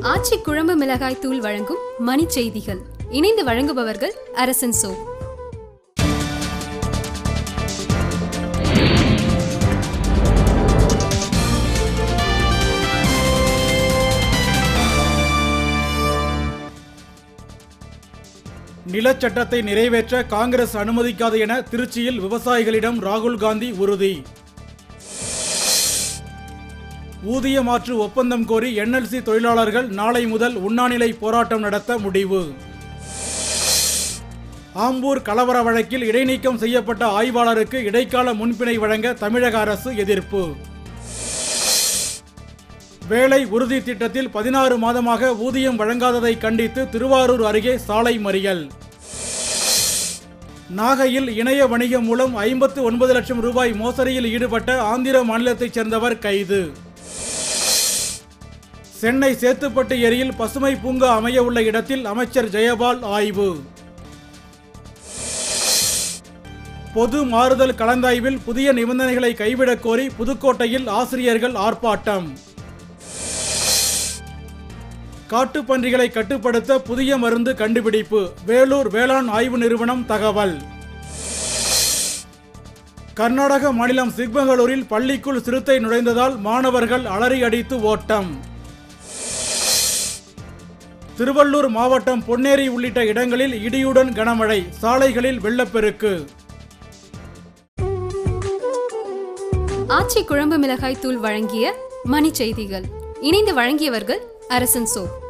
ஆச்சி குழம்பு மிளகாய் தூள் வழங்கும் மணி செய்திகள் இணைந்து வழங்குபவர்கள் அரசன் சோ நிலச்சட்டத்தை நிறைவேற்ற காங்கிரஸ் அனுமதிக்காது என திருச்சியில் விவசாயிகளிடம் ராகுல் காந்தி உறுதி ஊதிய மாற்று ஒப்பந்தம் கோரி என்எல்சி தொழிலாளர்கள் நாளை முதல் உண்ணாநிலை போராட்டம் நடத்த முடிவு ஆம்பூர் கலவர வழக்கில் இடைநீக்கம் செய்யப்பட்ட ஆய்வாளருக்கு இடைக்கால முன்பிணை வழங்க தமிழக அரசு எதிர்ப்பு வேலை உறுதி திட்டத்தில் பதினாறு மாதமாக ஊதியம் வழங்காததை கண்டித்து திருவாரூர் அருகே சாலை மறியல் நாகையில் இணைய வணிகம் மூலம் ஐம்பத்து ஒன்பது லட்சம் ரூபாய் மோசடியில் ஈடுபட்ட ஆந்திர மாநிலத்தைச் சேர்ந்தவர் கைது சென்னை சேத்துப்பட்டு ஏரியில் பசுமை பூங்கா அமைய உள்ள இடத்தில் அமைச்சர் ஜெயபால் ஆய்வு பொது மாறுதல் கலந்தாய்வில் புதிய நிபந்தனைகளை கைவிடக் கோரி புதுக்கோட்டையில் ஆசிரியர்கள் ஆர்ப்பாட்டம் காட்டுப்பன்றிகளை கட்டுப்படுத்த புதிய மருந்து கண்டுபிடிப்பு வேலூர் வேளாண் ஆய்வு நிறுவனம் தகவல் கர்நாடக மாநிலம் சிக்மங்களூரில் பள்ளிக்குள் சிறுத்தை நுழைந்ததால் மாணவர்கள் அலறி அடித்து ஓட்டம் திருவள்ளூர் மாவட்டம் பொன்னேரி உள்ளிட்ட இடங்களில் இடியுடன் கனமழை சாலைகளில் வெள்ளப்பெருக்கு ஆச்சி குழம்பு மிளகாய் தூள் வழங்கிய மணி செய்திகள் இணைந்து வழங்கியவர்கள் அரசன் சோ